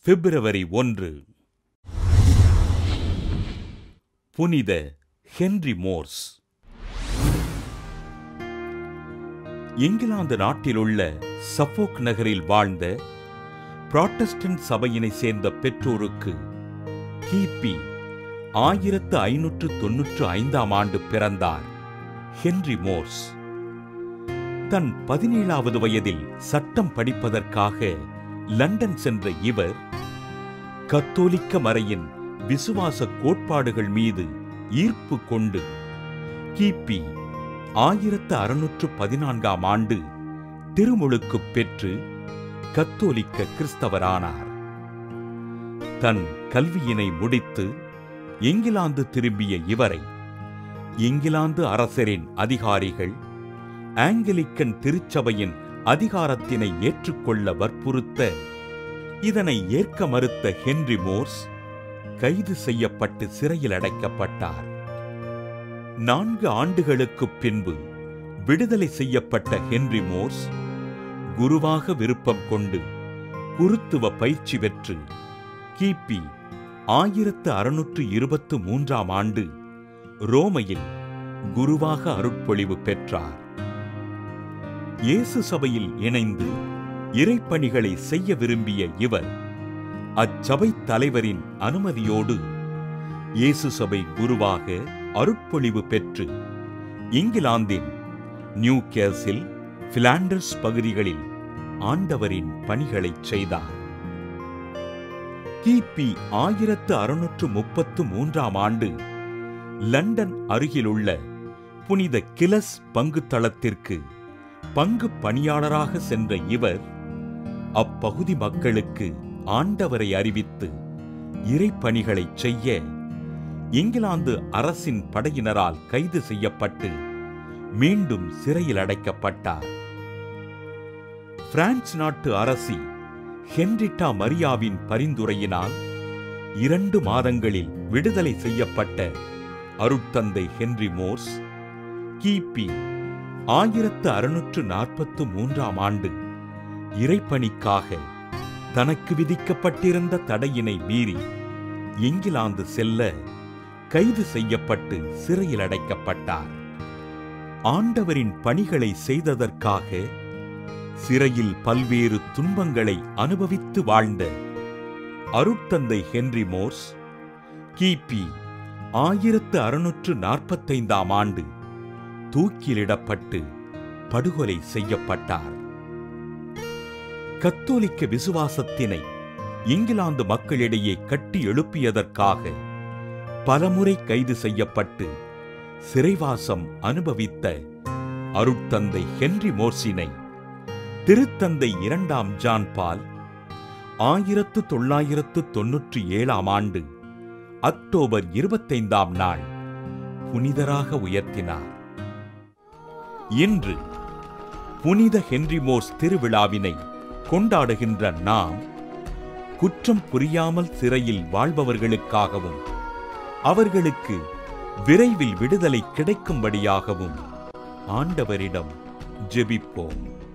பிப்ரவரி ஒன்று புனித Henry Morse England நாட்டிலுள்ள சஃபோக் நகரில் வாழ்ந்த புராட்டஸ்டன்ட் சபையினை சேர்ந்த பெற்றோருக்கு கிபி ஆயிரத்து ஐநூற்று தொன்னூற்று ஐந்தாம் ஆண்டு பிறந்தார் ஹென்றி மோர்ஸ் தன் பதினேழாவது வயதில் சட்டம் படிப்பதற்காக லண்டன் சென்ற இவர் கத்தோலிக்க மறையின் விசுவாச கோட்பாடுகள் மீது ஈர்ப்பு கொண்டு கிபி ஆயிரத்து அறுநூற்று பதினான்காம் ஆண்டு திருமுழுக்கு பெற்று கத்தோலிக்க கிறிஸ்தவரானார் தன் கல்வியினை முடித்து இங்கிலாந்து திரும்பிய இவரை இங்கிலாந்து அரசரின் அதிகாரிகள் ஆங்கிலிக்கன் திருச்சபையின் அதிகாரத்தினை ஏற்றுக்கொள்ள வற்புறுத்த இதனை ஏற்க மறுத்த ஹென்றி மோர்ஸ் கைது செய்யப்பட்டு சிறையில் அடைக்கப்பட்டார் நான்கு ஆண்டுகளுக்குப் பின்பு விடுதலை செய்யப்பட்ட ஹென்றி மோர்ஸ் குருவாக விருப்பம் கொண்டு குருத்துவ பயிற்சி பெற்று கிபி ஆயிரத்து அறுநூற்று இருபத்து மூன்றாம் ஆண்டு ரோமையில் குருவாக அருட்பொழிவு பெற்றார் இயேசு சபையில் இணைந்து இறைப்பணிகளை செய்ய விரும்பிய இவர் அச்சபை தலைவரின் அனுமதியோடு இயேசு சபை குருவாக அருட்பொழிவு பெற்று இங்கிலாந்தின் நியூ கேசில் பிலாண்டர்ஸ் பகுதிகளில் ஆண்டவரின் பணிகளைச் செய்தார் கிபி ஆயிரத்து அறுநூற்று முப்பத்து மூன்றாம் ஆண்டு லண்டன் அருகிலுள்ள புனித கிலஸ் பங்கு தளத்திற்கு பங்கு பணியாளராக சென்ற இவர் அப்பகுதி மக்களுக்கு ஆண்டவரை அறிவித்து இறைப்பணிகளைச் செய்ய இங்கிலாந்து அரசின் படையினரால் கைது செய்யப்பட்டு மீண்டும் சிறையில் அடைக்கப்பட்டார் பிரான்ஸ் நாட்டு அரசி ஹென்ரிட்டா மரியாவின் பரிந்துரையினால் இரண்டு மாதங்களில் விடுதலை செய்யப்பட்ட அருட்தந்தை ஹென்றி மோர்ஸ் கிபி ஆயிரத்து அறுநூற்று நாற்பத்து மூன்றாம் ஆண்டு இறைப்பணிக்காக தனக்கு விதிக்கப்பட்டிருந்த தடையினை மீறி இங்கிலாந்து செல்ல கைது செய்யப்பட்டு சிறையில் அடைக்கப்பட்டார் ஆண்டவரின் பணிகளை செய்ததற்காக சிறையில் பல்வேறு துன்பங்களை அனுபவித்து வாழ்ந்த அருட்தந்தை ஹென்றி மோர்ஸ் கிபி ஆயிரத்து அறுநூற்று நாற்பத்தைந்தாம் ஆண்டு தூக்கிலிடப்பட்டு படுகொலை செய்யப்பட்டார் கத்தோலிக்க விசுவாசத்தினை இங்கிலாந்து மக்களிடையே கட்டி எழுப்பியதற்காக பலமுறை கைது செய்யப்பட்டு சிறைவாசம் அனுபவித்த அருட்தந்தை ஹென்றி மோர்சினை திருத்தந்தை இரண்டாம் ஜான் பால் ஆயிரத்து தொள்ளாயிரத்து தொன்னூற்றி ஏழாம் ஆண்டு அக்டோபர் இருபத்தைந்தாம் நாள் புனிதராக உயர்த்தினார் இன்று புனித ஹென்றி மோர்ஸ் திருவிழாவினை கொண்டாடுகின்ற நாம் குற்றம் புரியாமல் சிறையில் வாழ்பவர்களுக்காகவும் அவர்களுக்கு விரைவில் விடுதலை கிடைக்கும்படியாகவும் ஆண்டவரிடம் ஜெபிப்போம்